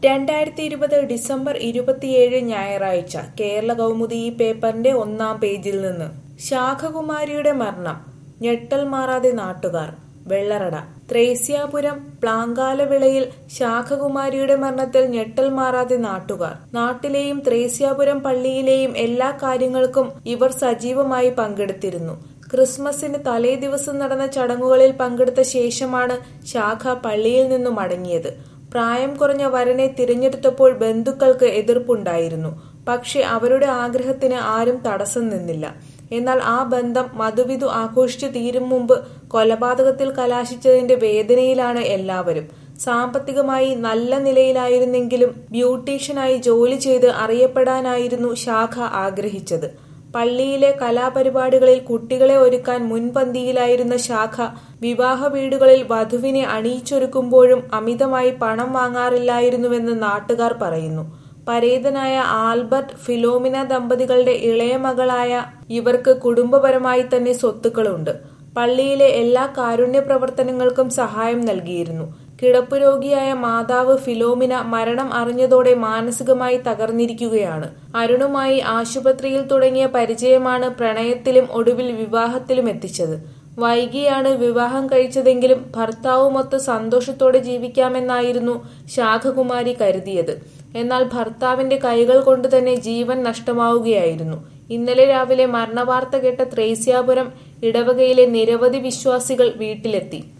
രണ്ടായിരത്തി ഇരുപത് ഡിസംബർ ഇരുപത്തിയേഴ് ഞായറാഴ്ച കേരള കൗമുദി ഈ പേപ്പറിന്റെ ഒന്നാം പേജിൽ നിന്ന് ശാഖകുമാരിയുടെ മരണം ഞെട്ടൽ മാറാതെ നാട്ടുകാർ വെള്ളറട ത്രേസ്യാപുരം പ്ലാങ്കാലവിളയിൽ ശാഖകുമാരിയുടെ മരണത്തിൽ ഞെട്ടൽ മാറാതെ നാട്ടുകാർ നാട്ടിലെയും ത്രേസ്യാപുരം പള്ളിയിലെയും എല്ലാ കാര്യങ്ങൾക്കും ഇവർ സജീവമായി പങ്കെടുത്തിരുന്നു ക്രിസ്മസിന് തലേ ദിവസം നടന്ന ചടങ്ങുകളിൽ പങ്കെടുത്ത ശേഷമാണ് ശാഖ പള്ളിയിൽ നിന്നും മടങ്ങിയത് പ്രായം കുറഞ്ഞ വരനെ തിരഞ്ഞെടുത്തപ്പോൾ ബന്ധുക്കൾക്ക് എതിർപ്പുണ്ടായിരുന്നു പക്ഷെ അവരുടെ ആഗ്രഹത്തിന് ആരും തടസ്സം നിന്നില്ല എന്നാൽ ആ ബന്ധം മധുവിധു ആഘോഷിച്ചു തീരും മുമ്പ് കൊലപാതകത്തിൽ കലാശിച്ചതിന്റെ വേദനയിലാണ് എല്ലാവരും സാമ്പത്തികമായി നല്ല നിലയിലായിരുന്നെങ്കിലും ബ്യൂട്ടീഷ്യനായി ജോലി ചെയ്ത് അറിയപ്പെടാനായിരുന്നു ശാഖ ആഗ്രഹിച്ചത് പള്ളിയിലെ കലാപരിപാടികളിൽ കുട്ടികളെ ഒരുക്കാൻ മുൻപന്തിയിലായിരുന്ന ശാഖ വിവാഹ വീടുകളിൽ വധുവിനെ അണിയിച്ചൊരുക്കുമ്പോഴും അമിതമായി പണം വാങ്ങാറില്ലായിരുന്നുവെന്ന് നാട്ടുകാർ പറയുന്നു പരേതനായ ആൽബർട്ട് ഫിലോമിന ദമ്പതികളുടെ ഇളയ മകളായ ഇവർക്ക് കുടുംബപരമായി തന്നെ സ്വത്തുക്കളുണ്ട് പള്ളിയിലെ എല്ലാ കാരുണ്യ പ്രവർത്തനങ്ങൾക്കും സഹായം നൽകിയിരുന്നു കിടപ്പുരോഗിയായ മാതാവ് ഫിലോമിന മരണം അറിഞ്ഞതോടെ മാനസികമായി തകർന്നിരിക്കുകയാണ് അരുണുമായി ആശുപത്രിയിൽ തുടങ്ങിയ പരിചയമാണ് പ്രണയത്തിലും ഒടുവിൽ വിവാഹത്തിലും എത്തിച്ചത് വൈകിയാണ് വിവാഹം കഴിച്ചതെങ്കിലും ഭർത്താവുമൊത്ത് സന്തോഷത്തോടെ ജീവിക്കാമെന്നായിരുന്നു ശാഖകുമാരി കരുതിയത് എന്നാൽ ഭർത്താവിന്റെ കൈകൾ കൊണ്ട് തന്നെ ജീവൻ നഷ്ടമാവുകയായിരുന്നു ഇന്നലെ രാവിലെ മരണവാർത്ത കേട്ട ത്രേസ്യാപുരം ഇടവകയിലെ നിരവധി വിശ്വാസികൾ വീട്ടിലെത്തി